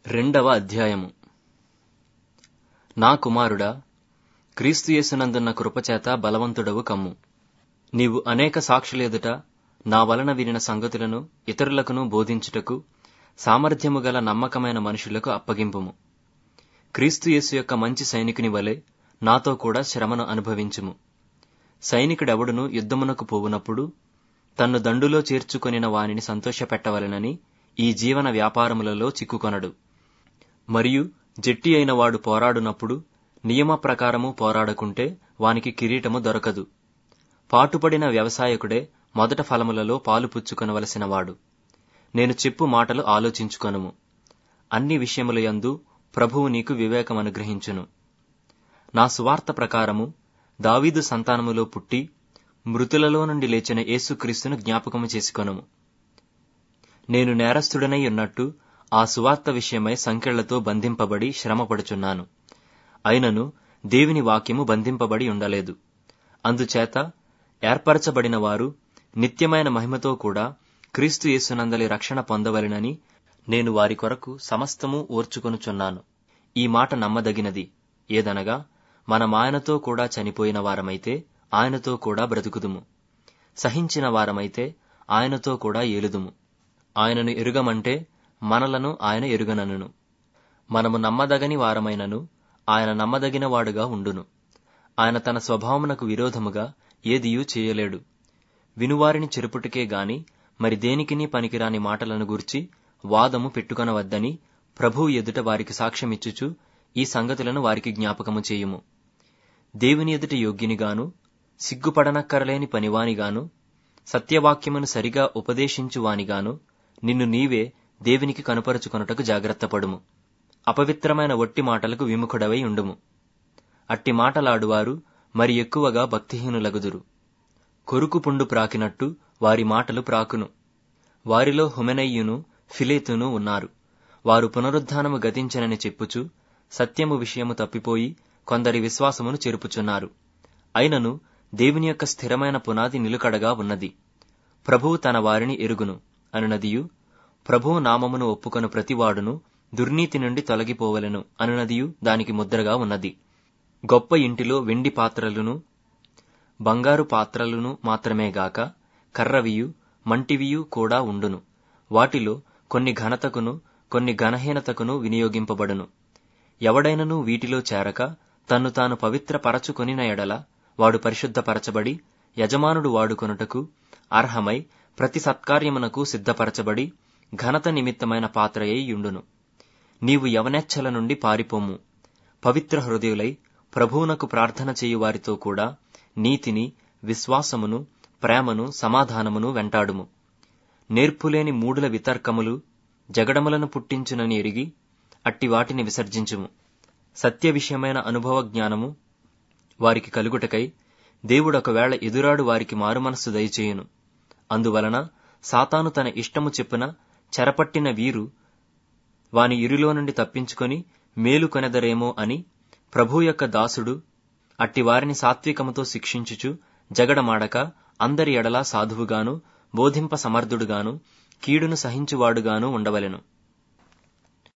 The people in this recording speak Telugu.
రెండవ అధ్యాయము నా కుమారుడా క్రీస్తు యేసునందున్న కృపచేత బలవంతుడవు కమ్ము నీవు అనేక సాక్షులెదుట నా వలన వినిన సంగతులను ఇతరులకును బోధించుటకు సామర్థ్యము గల నమ్మకమైన మనుషులకు అప్పగింపుము క్రీస్తు యేసు యొక్క మంచి సైనికుని వలె నాతో కూడా శ్రమను అనుభవించుము సైనికుడెవడును యుద్ధమునకు పోవునప్పుడు తన్ను దండులో చేర్చుకొనిన వానిని సంతోషపెట్టవలెనని ఈ జీవన వ్యాపారములలో చిక్కుకొనడు మరియు జట్టి అయిన వాడు పోరాడునప్పుడు నియమ ప్రకారము పోరాడకుంటే వానికి కిరీటము దొరకదు పాటుపడిన వ్యవసాయకుడే మొదట ఫలములలో పాలు పుచ్చుకొనవలసిన వాడు నేను చెప్పు మాటలు ఆలోచించుకొనుము అన్ని విషయములయందు ప్రభువు నీకు వివేకం అనుగ్రహించును నా సువార్త ప్రకారము దావీదు సంతానములో పుట్టి మృతులలో నుండి లేచిన యేసుక్రీస్తును జ్ఞాపకము చేసుకొనుము నేను నేరస్తుడనై ఉన్నట్టు ఆ సువార్త విషయమై సంకెళ్లతో బంధింపబడి శ్రమపడుచున్నాను అయినను దేవుని వాక్యము బంధింపబడి ఉండలేదు అందుచేత ఏర్పరచబడిన వారు నిత్యమైన మహిమతో కూడా క్రీస్తు యేసునందలి రక్షణ పొందవలెనని నేను వారి కొరకు సమస్తము ఓర్చుకొనుచున్నాను ఈ మాట నమ్మదగినది ఏదనగా మనమాయనతో కూడా చనిపోయిన వారమైతే ఆయనతో కూడా బ్రతుకుదుము సహించిన వారమైతే ఆయనతో కూడా ఏలుదుము ఆయనను ఎరుగమంటే మనలను ఆయన ఎరుగనను మనము నమ్మదగని వారమైనను ఆయన నమ్మదగిన వాడుగా ఉండును ఆయన తన స్వభావమునకు విరోధముగా ఏదియూ చేయలేడు వినువారిని చెరుపుటకే గాని మరి దేనికిని పనికిరాని మాటలను గూర్చి వాదము పెట్టుకొనవద్దని ప్రభువు ఎదుట వారికి సాక్ష్యమిచ్చుచు ఈ సంగతులను వారికి జ్ఞాపకము చేయుము దేవుని ఎదుట యోగ్యునిగాను సిగ్గుపడనక్కరలేని పనివానిగాను సత్యవాక్యమును సరిగా ఉపదేశించువానిగాను నిన్ను నీవే దేవునికి కనుపరుచుకొనుటకు జాగ్రత్తపడుము అపవిత్రమైన ఒట్టి మాటలకు విముఖుడవై ఉండుము అట్టి మాటలాడువారు మరి ఎక్కువగా భక్తిహీనులగుదురు కొరుకు పుండు ప్రాకినట్టు వారి మాటలు ప్రాకును వారిలో హుమెనయ్యును ఫిలేతును ఉన్నారు వారు పునరుద్ధానము గతించనని చెప్పుచు సత్యము విషయము తప్పిపోయి కొందరి విశ్వాసమును చెరుపుచున్నారు అయినను దేవుని యొక్క స్థిరమైన పునాది నిలుకడగా ఉన్నది ప్రభువు తన వారిని ఎరుగును అనునదియు ప్రభువు నామమును ఒప్పుకొను ప్రతివాడును దుర్నీతి నుండి తొలగిపోవలెను అనునదియు దానికి ముద్రగా ఉన్నది గొప్ప ఇంటిలో వెండి పాత్రలును బంగారు పాత్రలును మాత్రమే గాక కర్రవియు మంటివియు కూడా ఉండును వాటిలో కొన్ని ఘనతకును కొన్ని ఘనహీనతకును వినియోగింపబడును ఎవడైనను వీటిలో చేరక తన్ను తాను పవిత్ర పరచుకొనిన ఎడల వాడు పరిశుద్ధపరచబడి యజమానుడు వాడుకొనుటకు అర్హమై ప్రతి సత్కార్యమునకు సిద్ధపరచబడి ఘనత నిమిత్తమైన పాత్రయై యుండును నీవు యవనెచ్చల నుండి పారిపోము పవిత్ర హృదయులై ప్రభువునకు ప్రార్థన చేయు వారితో కూడా నీతిని విశ్వాసమును ప్రేమను సమాధానమును వెంటాడుము నేర్పులేని మూడుల వితర్కములు జగడములను పుట్టించునని ఎరిగి అట్టి వాటిని విసర్జించుము సత్య విషయమైన అనుభవ జ్ఞానము వారికి కలుగుటకై దేవుడొకవేళ ఎదురాడు వారికి మారుమనస్సు దయచేయును అందువలన సాతాను తన ఇష్టము చెప్పున చెరపట్టిన వీరు వాని ఇరులో నుండి తప్పించుకొని మేలు కొనెదరేమో అని ప్రభు యొక్క దాసుడు అట్టి వారిని సాత్వికముతో శిక్షించుచు జగడమాడక అందరి ఎడలా సాధువుగాను బోధింప సమర్థుడుగాను కీడును సహించువాడుగాను ఉండవలెను